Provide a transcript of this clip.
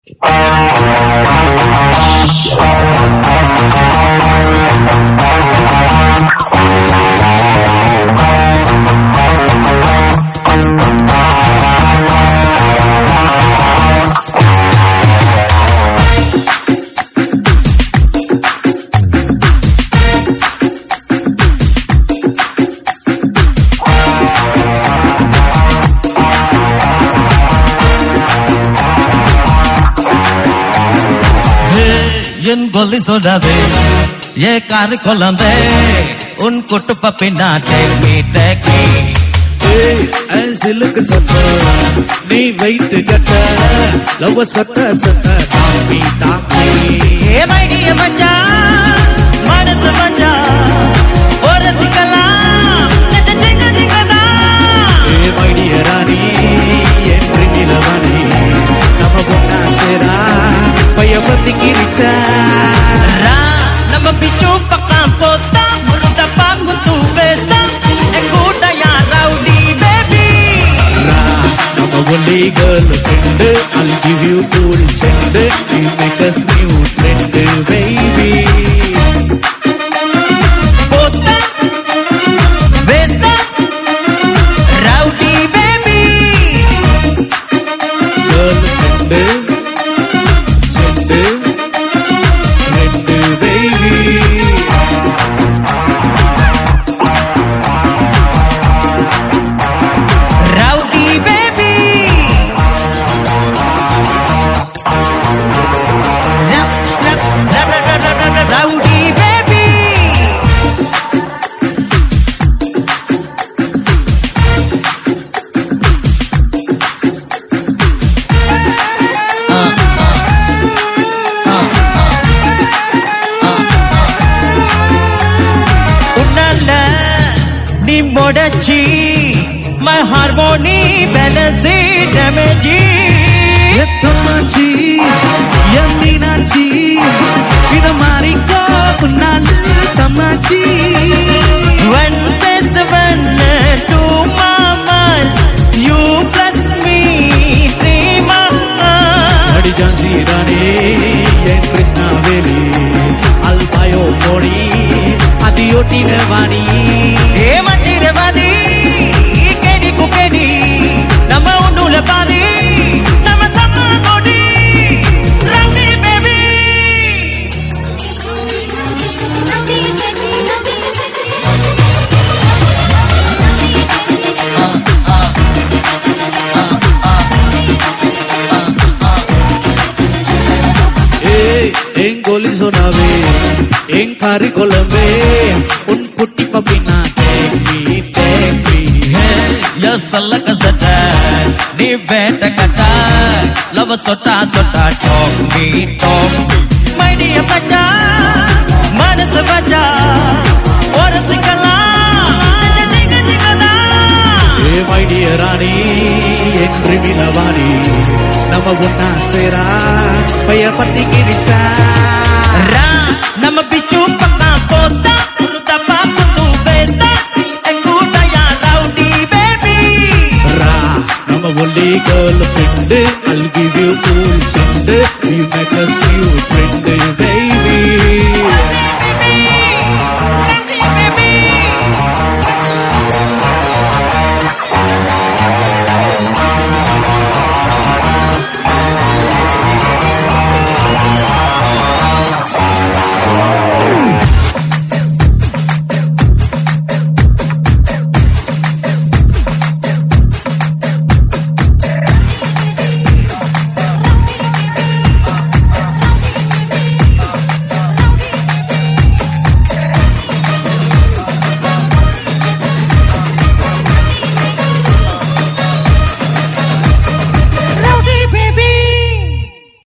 என் கொல்லி சொல்லாதே ஏ காரு கொல்லாந்தே உன் கொட்டு பப்பினா டேக் மீ டேக் மீ ஏய், என் சிலுக்கு சட்ட நீ வெயிட் கட்ட லவ் சட்ட சட்ட டாமி டாமி ஏ மைடிய மச்சா மனசு மச்சா ஒரு சிக்கலாம் ஜிங்க ஜிங்கதா ஏ மைடிய ராணி என்று நிலவனி நம்ம பொண்ணா சேரா பைய பத்தி கிரிச்சா ரா நம்ம பிச்சு பக்கம் போத்தா முருந்த பாங்கு தூ வேஸ்தா எங்கூட்ட யா ரவுடி பேபி நம்ம only girl friend I'll give you cool scent You make us new friend baby போத்தா வேஸ்தா rowdy baby girl friend scent ரெண்டு baby rowdy baby rowdy baby உன்னால நீ முடச்சி மை ஹார்மோனி பேலன்சி டேமேஜி எத்தம்மாச்சி என் மீனாட்சி இத மாறிக்கோ புன்னாலு தம்மாச்சி One plus one, two mama, you plus me, three mama. அடி ஜான்சி ராணி என் கிருஷ்ணாவேலி அல்பாயோ மோடி அதியோட்டின வாணி ஏ மந்திரவாதி, கேடி குக்கேடி, நம்ம ஒண்ணுல பாதி, நம்ம சம்ம கொடி, ரவுடி baby. ஏய் என் கோலி சொன்னாவே என் காரி கொலம்பே உன் குட்டி பப்பினா take me take me Yo salla kasata, ni beta kata, love sota sota, talk me, talk me. My dear bacha, manas bacha, ஒரு சிக்கலாம், ஜிங்க ஜிங்கதா. ஏ மை டியர் ராணி என் கிரிமினவாணி நம்ம ஒன்னா சேரா பைய பத்தி கிரிச்சா ரா, நம்ம பிச்சு பக்கம் போத்தா, உருத்தா பாக்குத்து வேஸ்தா, எங்கூட்ட யா rowdy baby. ரா நம்ம only girl friend I'll give you cool scent You make us new